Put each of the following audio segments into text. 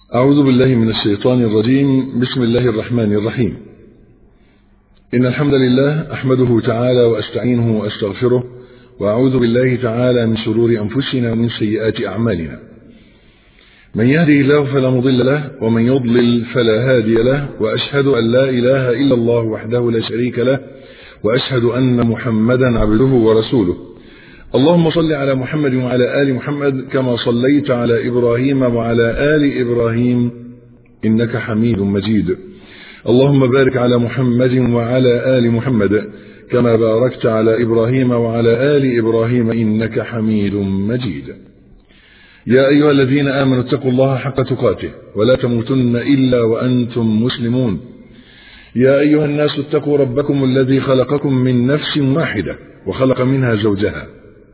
أعوذ بالله من الشيطان الرجيم بسم الله الرحمن الرحيم إن الحمد لله أحمده تعالى وأستعينه وأستغفره وأعوذ بالله تعالى من شرور أنفسنا ومن سيئات أعمالنا من يهدي الله فلا مضل له ومن يضلل فلا هادي له وأشهد أن لا إله إلا الله وحده لا شريك له وأشهد أن محمدا عبده ورسوله اللهم صل على محمد وعلى آل محمد كما صليت على إبراهيم وعلى آل إبراهيم إنك حميد مجيد اللهم بارك على محمد وعلى آل محمد كما باركت على إبراهيم وعلى آل إبراهيم إنك حميد مجيد يا أيها الذين آمنوا اتقوا الله حق تقاته ولا تموتن إلا وأنتم مسلمون يا أيها الناس اتقوا ربكم الذي خلقكم من نفس واحدة وخلق منها زوجها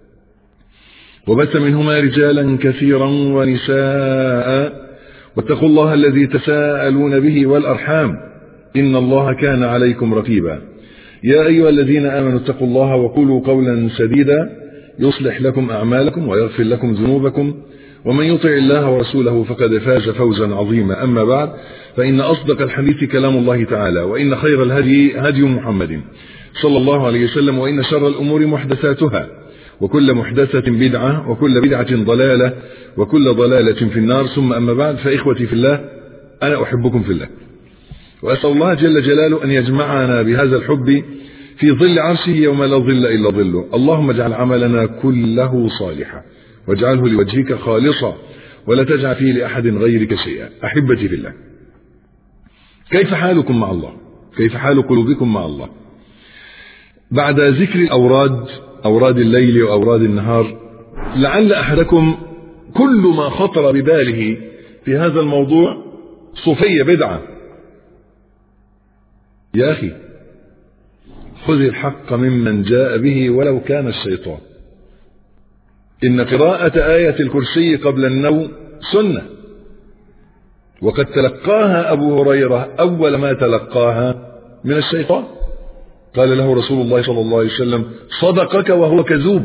وبث منهما رجالا كثيرا ونساء واتقوا الله الذي تساءلون به والأرحام إن الله كان عليكم رقيبا يا أيها الذين آمنوا اتقوا الله وقولوا قولا سديدا يصلح لكم أعمالكم ويغفر لكم ذنوبكم ومن يطع الله ورسوله فقد فاز فوزا عظيما أما بعد فإن أصدق الحديث كلام الله تعالى وإن خير الهدي هدي محمد صلى الله عليه وسلم وإن شر الأمور محدثاتها وكل محدثة بدعة وكل بدعة ضلالة وكل ضلالة في النار ثم أما بعد فإخوتي في الله أنا أحبكم في الله وأسأل الله جل جلاله أن يجمعنا بهذا الحب في ظل عرشه يوم لا ظل إلا ظله اللهم اجعل عملنا كله صالحا واجعله لوجهك خالصا ولا تجعل فيه لأحد غيرك شيئا أحبتي في الله كيف حالكم مع الله كيف حال قلوبكم مع الله بعد ذكر الأوراد أوراد الليل وأوراد النهار لعل أحدكم كل ما خطر بباله في هذا الموضوع صوفية بدعة يا أخي خذ الحق ممن جاء به ولو كان الشيطان إن قراءة آية الكرسي قبل النوم سنة وقد تلقاها أبو هريرة أول ما تلقاها من الشيطان قال له رسول الله صلى الله عليه وسلم صدقك وهو كذوب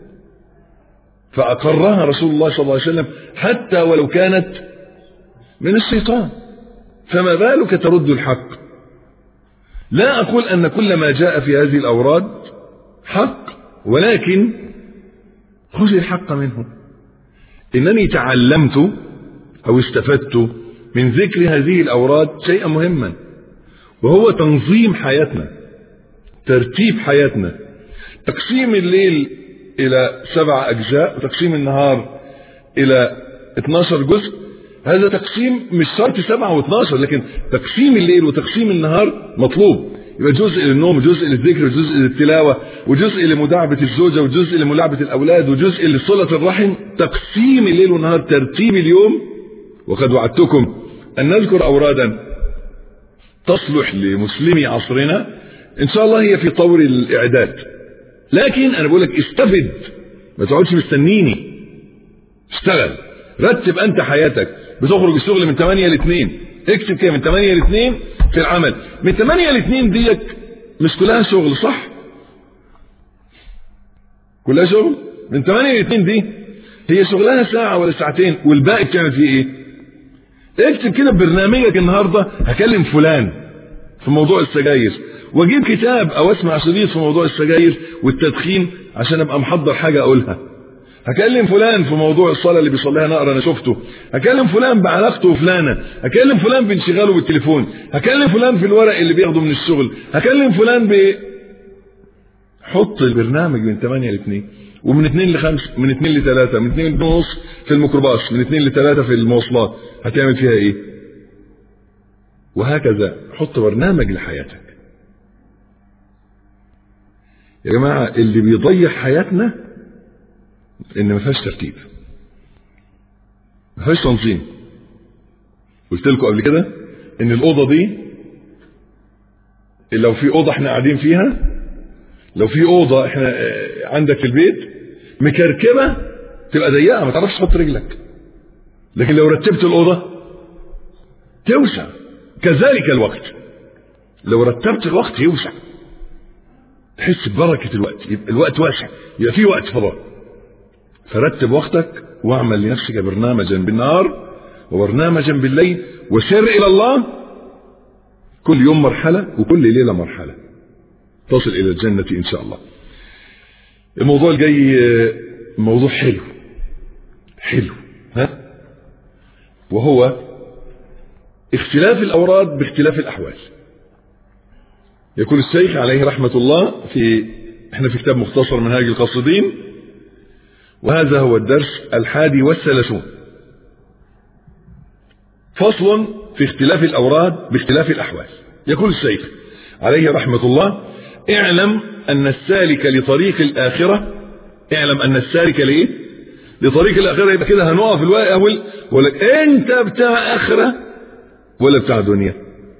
فأقرها رسول الله صلى الله عليه وسلم حتى ولو كانت من الشيطان فما بالك ترد الحق لا أقول أن كل ما جاء في هذه الأوراد حق ولكن خذ الحق منه إنني تعلمت أو استفدت من ذكر هذه الأوراد شيئا مهما وهو تنظيم حياتنا ترتيب حياتنا تقسيم الليل إلى سبع أجزاء وتقسيم النهار إلى 12 جزء هذا تقسيم مش شرط سبعة و12 لكن تقسيم الليل وتقسيم النهار مطلوب يبقى جزء للنوم وجزء للذكر وجزء للتلاوة وجزء لمداعبة الزوجة وجزء لملاعبة الأولاد وجزء لصلة الرحم تقسيم الليل والنهار ترتيب اليوم وقد وعدتكم أن نذكر أورادا تصلح لمسلمي عصرنا إن شاء الله هي في طور الإعداد لكن أنا بقول لك استفد ما تقعدش مستنيني اشتغل رتب أنت حياتك بتخرج الشغل من 8 ل 2 اكتب كده من 8 ل 2 في العمل من 8 ل 2 ديت مش كلها شغل صح كلها شغل من 8 ل 2 دي هي شغلها ساعة ولا ساعتين والباقي بتعمل فيه ايه اكتب كده برنامجك النهارده هكلم فلان في موضوع السجاير واجيب كتاب او اسمع شريط في موضوع السجاير والتدخين عشان ابقى محضر حاجه اقولها هكلم فلان في موضوع الصلاه اللي بيصليها نقرا انا شفته هكلم فلان بعلاقته وفلانه هكلم فلان بانشغاله بالتليفون هكلم فلان في الورق اللي بياخده من الشغل هكلم فلان ب حط البرنامج من 8 ل 2 ومن 2 ل 5 من 2 ل 3 من 2 ونص في الميكروباص من 2 ل 3 في المواصلات هتعمل فيها ايه وهكذا حط برنامج لحياتك يا جماعة اللي بيضيع حياتنا ان ما فيهاش ترتيب ما فيهاش تنظيم قلت لكم قبل كده ان الاوضه دي لو في اوضه احنا قاعدين فيها لو في اوضه احنا عندك في البيت مكركبه تبقى ضيقه ما تعرفش تحط رجلك لكن لو رتبت الاوضه توسع كذلك الوقت لو رتبت الوقت يوسع تحس ببركة الوقت يبقى الوقت واسع يبقى في وقت فضاء فرتب وقتك واعمل لنفسك برنامجا بالنهار وبرنامجا بالليل وسر إلى الله كل يوم مرحلة وكل ليلة مرحلة تصل إلى الجنة إن شاء الله الموضوع الجاي موضوع حلو حلو ها وهو اختلاف الأوراد باختلاف الأحوال يقول الشيخ عليه رحمة الله في احنا في كتاب مختصر منهاج القاصدين وهذا هو الدرس الحادي والثلاثون فصل في اختلاف الأوراد باختلاف الأحوال يقول الشيخ عليه رحمة الله اعلم أن السالك لطريق الآخرة اعلم أن السالك لإيه لطريق الآخرة يبقى كده هنقف في الوقت أول ولك أنت بتاع آخرة ولا بتاع دنيا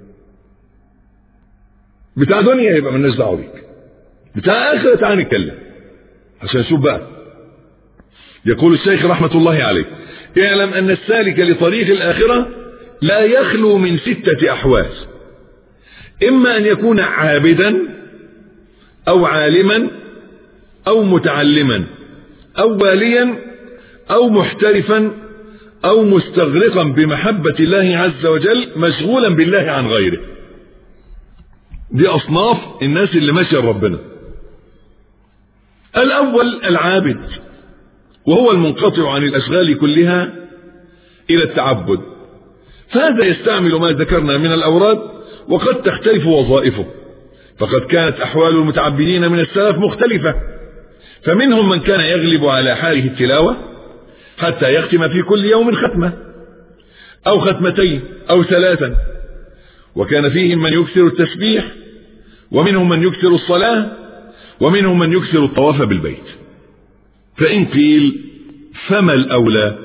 بتاع دنيا يبقى مالناش دعوه بيك بتاع آخرة تعال نتكلم عشان نشوف بقى يقول الشيخ رحمة الله عليه اعلم أن السالك لطريق الآخرة لا يخلو من ستة أحوال إما أن يكون عابدا أو عالما أو متعلما أو واليا أو محترفا أو مستغرقا بمحبة الله عز وجل مشغولا بالله عن غيره دي أصناف الناس اللي ماشية ربنا الأول العابد وهو المنقطع عن الأشغال كلها إلى التعبد فهذا يستعمل ما ذكرنا من الأوراد وقد تختلف وظائفه فقد كانت أحوال المتعبدين من السلف مختلفة فمنهم من كان يغلب على حاله التلاوة حتى يختم في كل يوم ختمة أو ختمتين أو ثلاثا وكان فيهم من يكثر التسبيح ومنهم من يكثر الصلاة ومنهم من يكثر الطواف بالبيت فإن قيل فما الأولى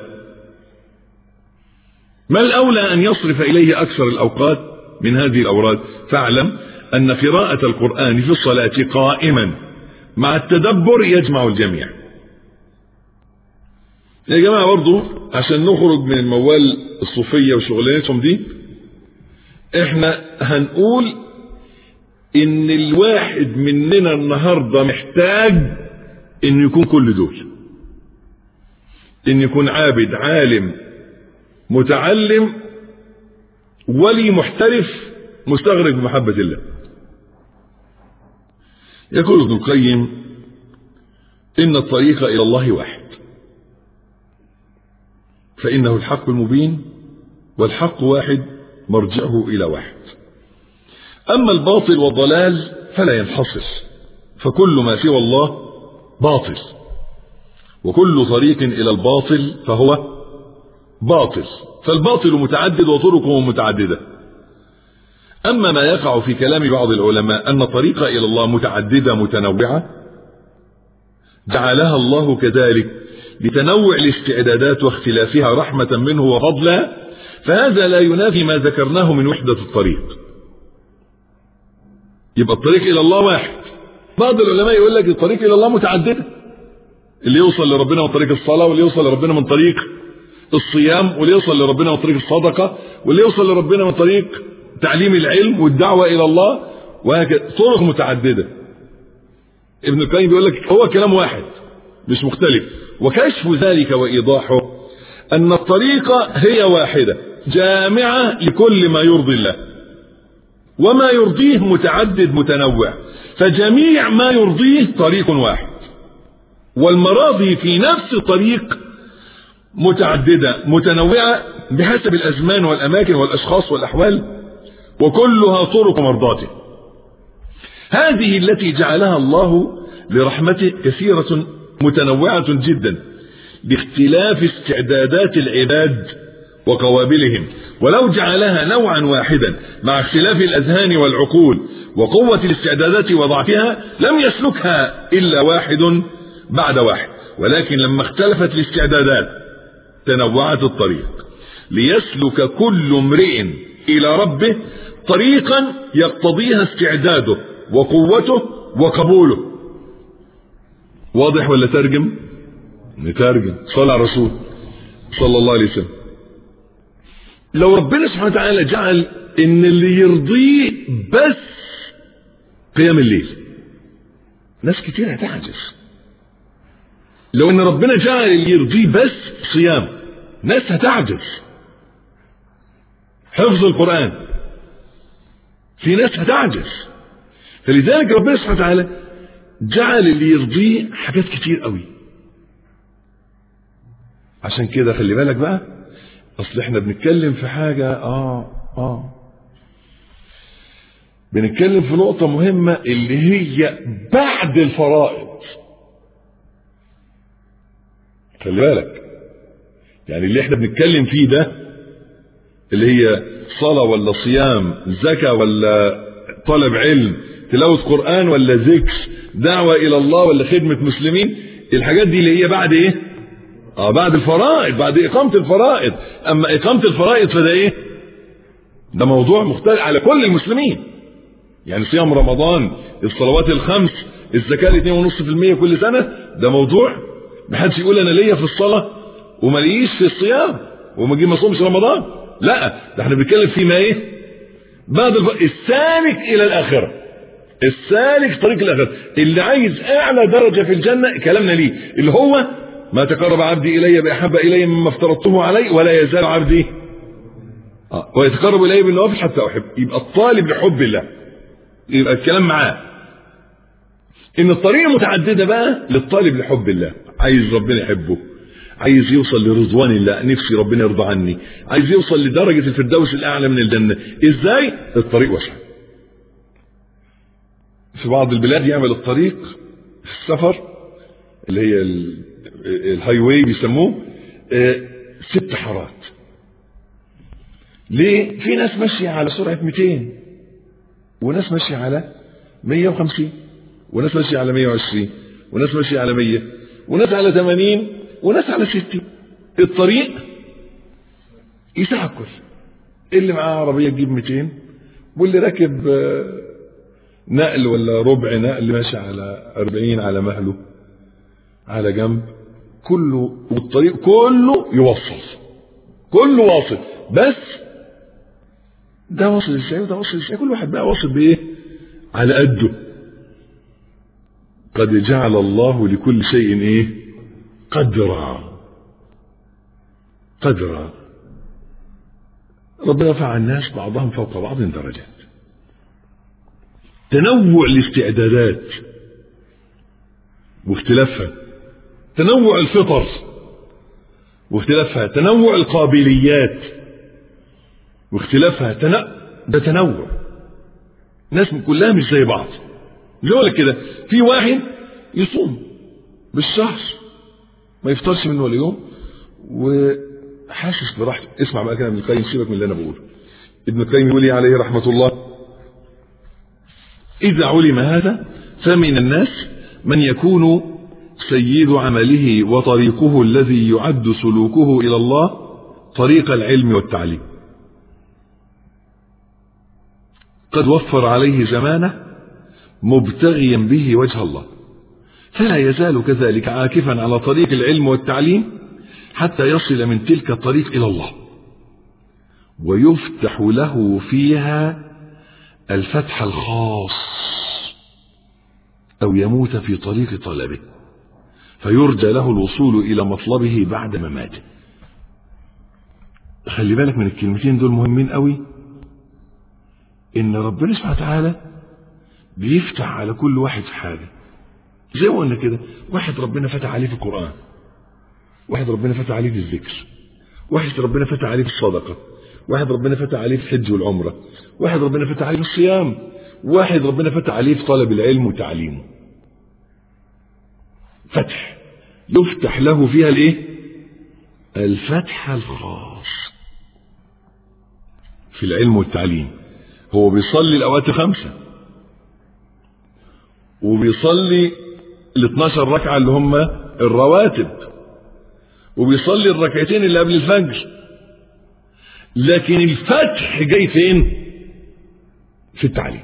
ما الأولى أن يصرف إليه أكثر الأوقات من هذه الأوراد فاعلم أن قراءة القرآن في الصلاة قائما مع التدبر يجمع الجميع يا جماعة برضو عشان نخرج من الموال الصوفية وشغلانتهم دي احنا هنقول ان الواحد مننا النهاردة محتاج ان يكون كل دول ان يكون عابد عالم متعلم ولي محترف مستغرق بمحبة الله يقول ابن القيم إن الطريق إلى الله واحد فإنه الحق المبين والحق واحد مرجعه إلى واحد أما الباطل والضلال فلا ينحصر فكل ما سوى الله باطل وكل طريق إلى الباطل فهو باطل فالباطل متعدد وطرقه متعددة أما ما يقع في كلام بعض العلماء أن الطريق إلى الله متعددة متنوعة جعلها الله كذلك لتنوع الاستعدادات واختلافها رحمة منه وفضلا فهذا لا ينافي ما ذكرناه من وحدة الطريق يبقى الطريق إلى الله واحد بعض العلماء يقول لك الطريق إلى الله متعددة اللي يوصل لربنا من طريق الصلاة واللي يوصل لربنا من طريق الصيام واللي يوصل لربنا من طريق الصدقة واللي يوصل لربنا من طريق تعليم العلم والدعوة إلى الله وهكذا طرق متعددة ابن القيم بيقول لك هو كلام واحد مش مختلف وكشف ذلك وإيضاحه أن الطريقة هي واحدة جامعة لكل ما يرضي الله وما يرضيه متعدد متنوع فجميع ما يرضيه طريق واحد والمراضي في نفس الطريق متعددة متنوعة بحسب الأزمان والأماكن والأشخاص والأحوال وكلها طرق مرضاته هذه التي جعلها الله لرحمته كثيرة متنوعة جدا باختلاف استعدادات العباد وقوابلهم ولو جعلها نوعا واحدا مع اختلاف الأذهان والعقول وقوة الاستعدادات وضعفها لم يسلكها إلا واحد بعد واحد ولكن لما اختلفت الاستعدادات تنوعت الطريق ليسلك كل امرئ إلى ربه طريقا يقتضيها استعداده وقوته وقبوله واضح ولا ترجم نترجم صلى على الرسول صلى الله عليه وسلم لو ربنا سبحانه وتعالى جعل ان اللي يرضيه بس قيام الليل ناس كتير هتعجز لو ان ربنا جعل اللي يرضيه بس صيام ناس هتعجز حفظ القرآن في ناس هتعجز فلذلك ربنا سبحانه وتعالى جعل اللي يرضيه حاجات كتير قوي عشان كده خلي بالك بقى اصل احنا بنتكلم في حاجة اه اه بنتكلم في نقطة مهمة اللي هي بعد الفرائض خلي بالك يعني اللي احنا بنتكلم فيه ده اللي هي صلاة ولا صيام زكاة ولا طلب علم تلاوة قرآن ولا ذكر دعوة إلى الله ولا خدمة مسلمين الحاجات دي اللي هي بعد إيه؟ آه بعد الفرائض بعد إقامة الفرائض أما إقامة الفرائض فده إيه؟ ده موضوع مختلف على كل المسلمين يعني صيام رمضان الصلوات الخمس الزكاة 2.5% كل سنة ده موضوع محدش يقول أنا ليا في الصلاة وماليش في الصيام وما اجي ما اصومش رمضان لا ده احنا بنتكلم فيما ايه بعد الف... السالك الى الاخره السالك طريق الاخره اللي عايز اعلى درجه في الجنه كلامنا ليه اللي هو ما تقرب عبدي الي باحب الي مما افترضته عليه ولا يزال عبدي آه. ويتقرب الي بالنوافل حتى احب يبقى الطالب لحب الله يبقى الكلام معاه ان الطريقه متعدده بقى للطالب لحب الله عايز ربنا يحبه عايز يوصل لرضوان الله نفسي ربنا يرضى عني عايز يوصل لدرجة الفردوس الأعلى من الجنة إزاي الطريق واسع في بعض البلاد يعمل الطريق في السفر اللي هي الهاي واي بيسموه اه ست حارات ليه في ناس ماشية على سرعة 200 وناس ماشية على 150 وناس ماشية على 120 وناس ماشية على 100 وناس على 80 وناس على 60 الطريق يسع الكل اللي معاه عربية تجيب 200 واللي راكب نقل ولا ربع نقل ماشي على 40 على مهله على جنب كله والطريق كله يوصل كله واصل بس ده واصل ازاي وده واصل ازاي كل واحد بقى واصل بايه على قده قد جعل الله لكل شيء ايه قدرا قدرا ربنا رفع الناس بعضهم فوق بعض درجات تنوع الاستعدادات واختلافها تنوع الفطر واختلافها تنوع القابليات واختلافها تن... ده تنوع ناس كلها مش زي بعض يقول كده في واحد يصوم بالشهر ما يفطرش منه ولا يوم وحاسس براحته اسمع بقى كده ابن القيم سيبك من اللي انا بقوله ابن القيم يقول عليه رحمه الله اذا علم هذا فمن الناس من يكون سيد عمله وطريقه الذي يعد سلوكه الى الله طريق العلم والتعليم قد وفر عليه زمانه مبتغيا به وجه الله فلا يزال كذلك عاكفا على طريق العلم والتعليم حتى يصل من تلك الطريق الى الله ويفتح له فيها الفتح الخاص او يموت في طريق طلبه فيرجى له الوصول الى مطلبه بعد مماته خلي بالك من الكلمتين دول مهمين قوي ان ربنا سبحانه وتعالى بيفتح على كل واحد في حاجه زي ما قلنا كده واحد ربنا فتح عليه في القران واحد ربنا فتح عليه في الذكر واحد ربنا فتح عليه في الصدقه واحد ربنا فتح عليه في الحج والعمره واحد ربنا فتح عليه في الصيام واحد ربنا فتح عليه في طلب العلم وتعليمه فتح يفتح له فيها الايه الفتح الخاص في العلم والتعليم هو بيصلي الاوقات خمسه وبيصلي ال 12 ركعه اللي هم الرواتب وبيصلي الركعتين اللي قبل الفجر لكن الفتح جاي فين في التعليم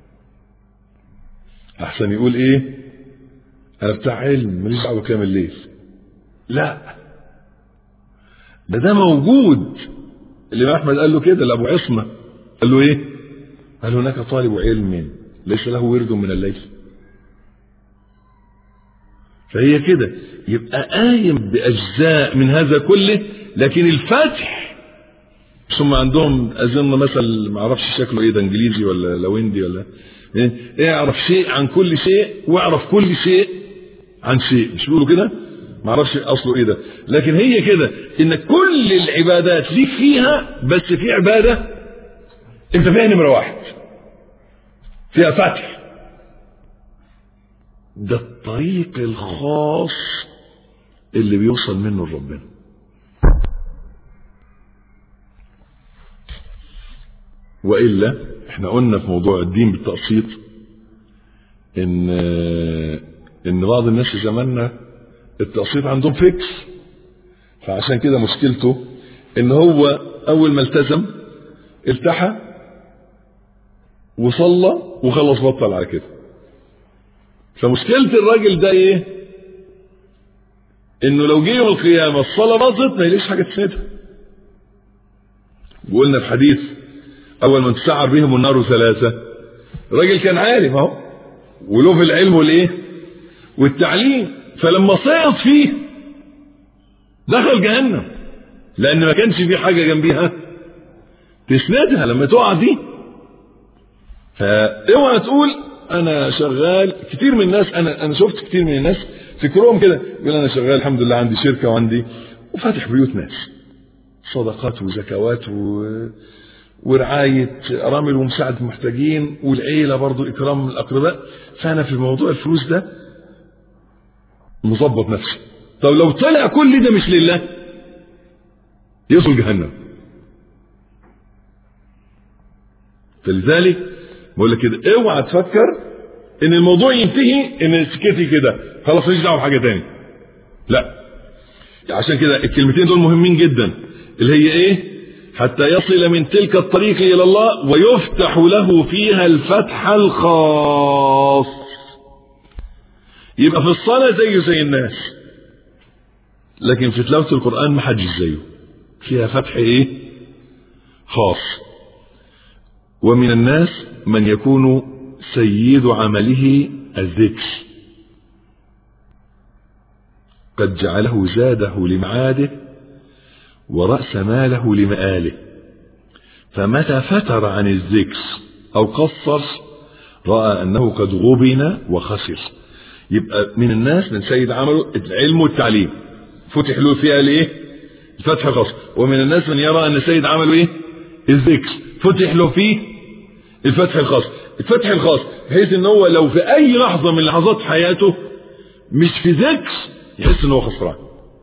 احسن يقول ايه انا بتاع علم ماليش دعوه بكلام الليل لا ده ده موجود الامام احمد قال له كده لابو عصمه قال له ايه قال هناك طالب علم ليس له ورد من الليل فهي كده يبقى قايم باجزاء من هذا كله لكن الفتح ثم عندهم اظن مثل ما اعرفش شكله ايه ده انجليزي ولا لويندي ولا ايه اعرف شيء عن كل شيء واعرف كل شيء عن شيء مش بيقولوا كده ما اعرفش اصله ايه ده لكن هي كده ان كل العبادات ليك فيها بس في عباده انت فيها نمره واحد فيها فتح ده الطريق الخاص اللي بيوصل منه لربنا والا احنا قلنا في موضوع الدين بالتقسيط ان ان بعض الناس في زماننا التقسيط عندهم فكس فعشان كده مشكلته ان هو اول ما التزم التحى وصلى وخلص بطل على كده فمشكلة الراجل ده ايه انه لو جه يوم القيامة الصلاة باظت ما يلاقيش حاجة تسندها وقلنا في حديث اول من تسعر بهم النار ثلاثة الراجل كان عارف اهو وله في العلم والايه والتعليم فلما سقط فيه دخل جهنم لان ما كانش في حاجة جنبيها تسندها لما تقع دي فاوعى تقول انا شغال كتير من الناس انا انا شفت كتير من الناس فكرهم كده يقول انا شغال الحمد لله عندي شركه وعندي وفاتح بيوت ناس صدقات وزكوات و... ورعاية أرامل ومساعدة المحتاجين والعيلة برضو إكرام الأقرباء فأنا في موضوع الفلوس ده مظبط نفسي طب لو طلع كل ده مش لله يوصل جهنم فلذلك بقول لك كده اوعى تفكر ان الموضوع ينتهي ان سكتي كده خلاص ماليش دعوه بحاجه تاني لا عشان كده الكلمتين دول مهمين جدا اللي هي ايه حتى يصل من تلك الطريق الى الله ويفتح له فيها الفتح الخاص يبقى في الصلاه زيه زي الناس لكن في تلاوه القران ما حدش زيه فيها فتح ايه خاص ومن الناس من يكون سيد عمله الذكر قد جعله زاده لمعاده ورأس ماله لمآله فمتى فتر عن الذكر أو قصر رأى أنه قد غبن وخسر يبقى من الناس من سيد عمله العلم والتعليم فتح له فيها الايه الفتح الخاص ومن الناس من يرى أن سيد عمله ايه الذكر فتح له فيه الفتح الخاص الفتح الخاص بحيث ان هو لو في اي لحظه من لحظات حياته مش في ذكر يحس ان هو خسران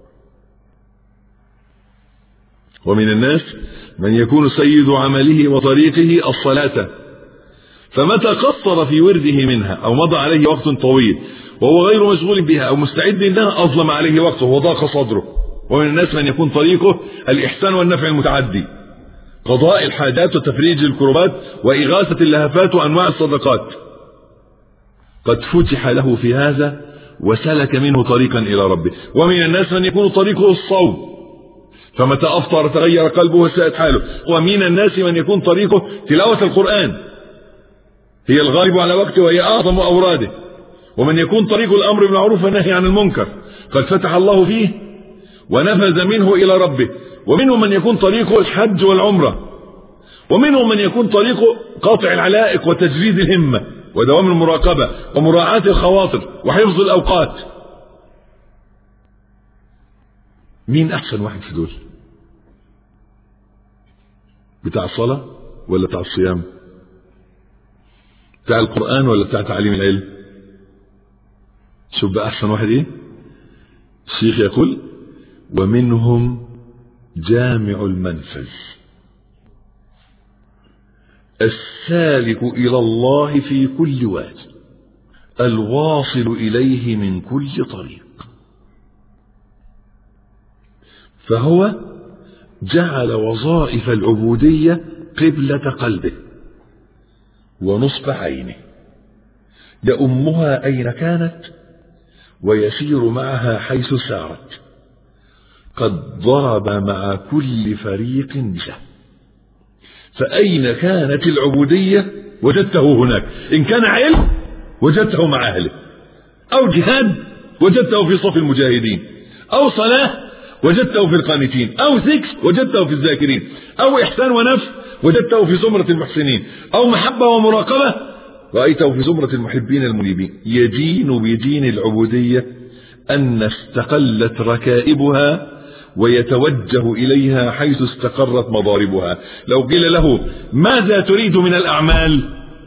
ومن الناس من يكون سيد عمله وطريقه الصلاة فمتى قصر في ورده منها أو مضى عليه وقت طويل وهو غير مشغول بها أو مستعد لها أظلم عليه وقته وضاق صدره ومن الناس من يكون طريقه الإحسان والنفع المتعدي قضاء الحاجات وتفريج الكربات وإغاثة اللهفات وأنواع الصدقات قد فتح له في هذا وسلك منه طريقا إلى ربه ومن الناس من يكون طريقه الصوم فمتى أفطر تغير قلبه وساءت حاله ومن الناس من يكون طريقه تلاوة القرآن هي الغالب على وقته وهي أعظم أوراده ومن يكون طريق الأمر بالمعروف والنهي عن المنكر قد فتح الله فيه ونفذ منه إلى ربه ومنهم من يكون طريقه الحج والعمرة ومنهم من يكون طريقه قاطع العلائق وتجريد الهمة ودوام المراقبة ومراعاة الخواطر وحفظ الأوقات مين أحسن واحد في دول بتاع الصلاة ولا بتاع الصيام بتاع القرآن ولا بتاع تعليم العلم شوف بقى أحسن واحد إيه الشيخ يقول ومنهم جامع المنفذ السالك إلى الله في كل واد الواصل إليه من كل طريق فهو جعل وظائف العبودية قبلة قلبه ونصب عينه يأمها أين كانت ويسير معها حيث سارت قد ضرب مع كل فريق بسهم فأين كانت العبودية وجدته هناك إن كان علم وجدته مع أهله أو جهاد وجدته في صف المجاهدين أو صلاة وجدته في القانتين أو ذكر وجدته في الذاكرين أو إحسان ونفس وجدته في زمرة المحسنين أو محبة ومراقبة رأيته في زمرة المحبين المنيبين يدين بدين العبودية أن استقلت ركائبها ويتوجه إليها حيث استقرت مضاربها لو قيل له ماذا تريد من الأعمال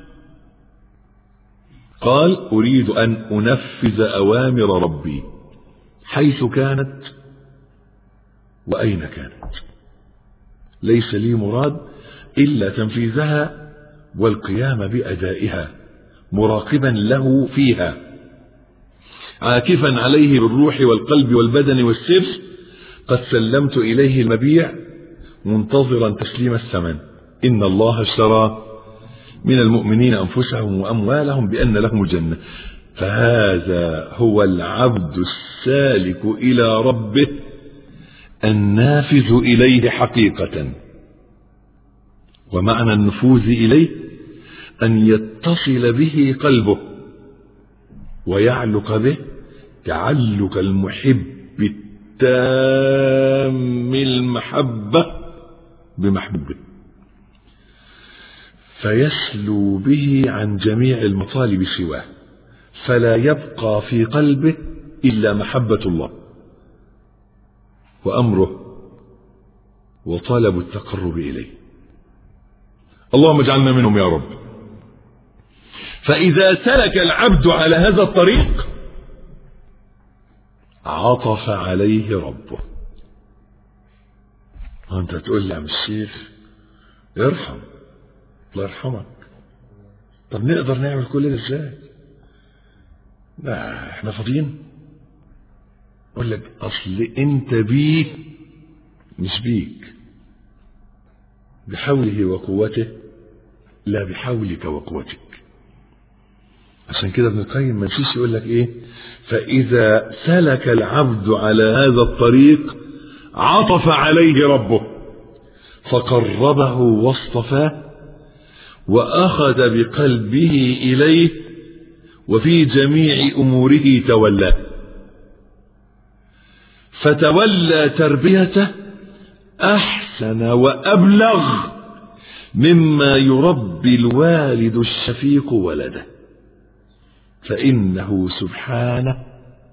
قال أريد أن أنفذ أوامر ربي حيث كانت وأين كانت ليس لي مراد إلا تنفيذها والقيام بأدائها مراقبا له فيها عاكفا عليه بالروح والقلب والبدن والسر قد سلمت إليه المبيع منتظرا تسليم الثمن إن الله اشترى من المؤمنين أنفسهم وأموالهم بأن لهم الجنة فهذا هو العبد السالك إلى ربه النافذ إليه حقيقة ومعنى النفوذ إليه أن يتصل به قلبه ويعلق به تعلق المحب التام المحبة بمحبوبه فيسلو به عن جميع المطالب سواه فلا يبقى في قلبه إلا محبة الله وأمره وطلب التقرب إليه اللهم اجعلنا منهم يا رب فإذا سلك العبد على هذا الطريق عطف عليه ربه أنت تقول لي يا عم الشيخ ارحم الله يرحمك طب نقدر نعمل كل ده ازاي لا احنا فاضيين اقول لك اصل انت بيه مش بيك بحوله وقوته لا بحولك وقوتك عشان كده ابن القيم ما نسيش يقول لك ايه فاذا سلك العبد على هذا الطريق عطف عليه ربه فقربه واصطفاه واخذ بقلبه اليه وفي جميع اموره تولاه فتولى تربيته احسن وابلغ مما يربي الوالد الشفيق ولده فانه سبحانه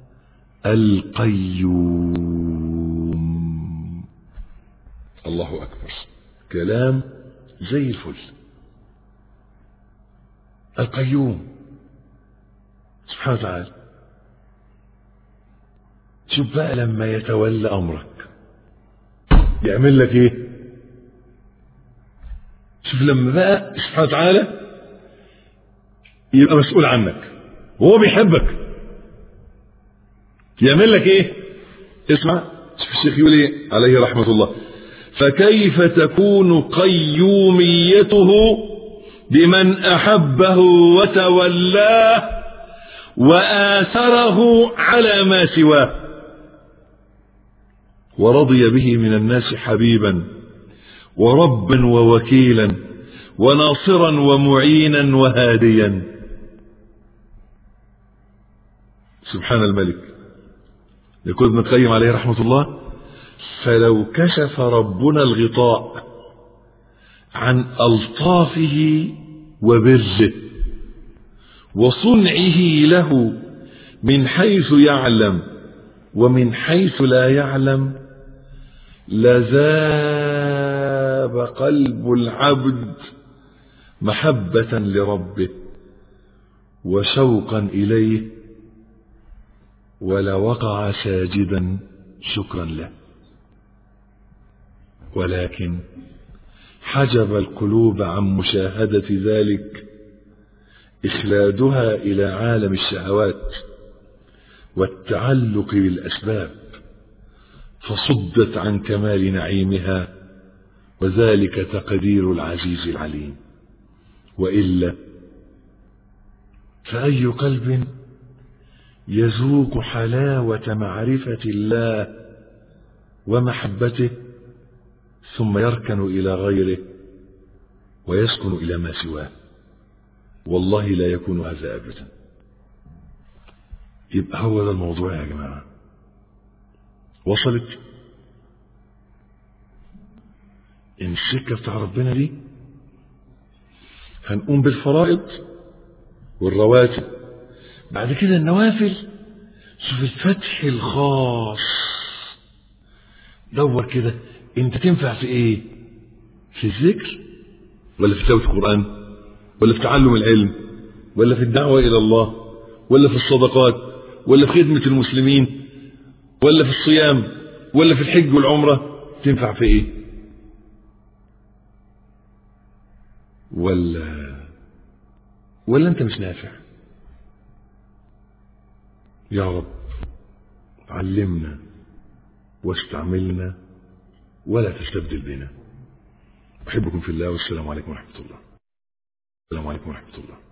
القيوم الله اكبر كلام زي الفل القيوم سبحانه وتعالى شوف بقى لما يتولى امرك يعمل لك ايه شوف لما بقى سبحانه وتعالى يبقى مسؤول عنك وهو بيحبك يعمل لك ايه اسمع شوف الشيخ يقول ايه عليه رحمه الله فكيف تكون قيوميته بمن احبه وتولاه واثره على ما سواه ورضي به من الناس حبيبا وربا ووكيلا وناصرا ومعينا وهاديا سبحان الملك يقول ابن القيم عليه رحمه الله فلو كشف ربنا الغطاء عن الطافه وبره وصنعه له من حيث يعلم ومن حيث لا يعلم لذاب قلب العبد محبة لربه وشوقا إليه ولوقع ساجدا شكرا له ولكن حجب القلوب عن مشاهدة ذلك إخلادها إلى عالم الشهوات والتعلق بالأسباب فصدت عن كمال نعيمها وذلك تقدير العزيز العليم وإلا فأي قلب يذوق حلاوة معرفة الله ومحبته ثم يركن إلى غيره ويسكن إلى ما سواه والله لا يكون هذا أبدا يبقى هو ده الموضوع يا جماعة وصلت إن السكة بتاع ربنا دي هنقوم بالفرائض والرواتب بعد كده النوافل شوف الفتح الخاص دور كده انت تنفع في ايه في الذكر ولا في تلاوة القرآن ولا في تعلم العلم ولا في الدعوة إلى الله ولا في الصدقات ولا في خدمة المسلمين ولا في الصيام ولا في الحج والعمرة تنفع في ايه ولا ولا انت مش نافع يا رب علمنا واستعملنا ولا تستبدل بنا أحبكم في الله والسلام عليكم ورحمة الله السلام عليكم ورحمة الله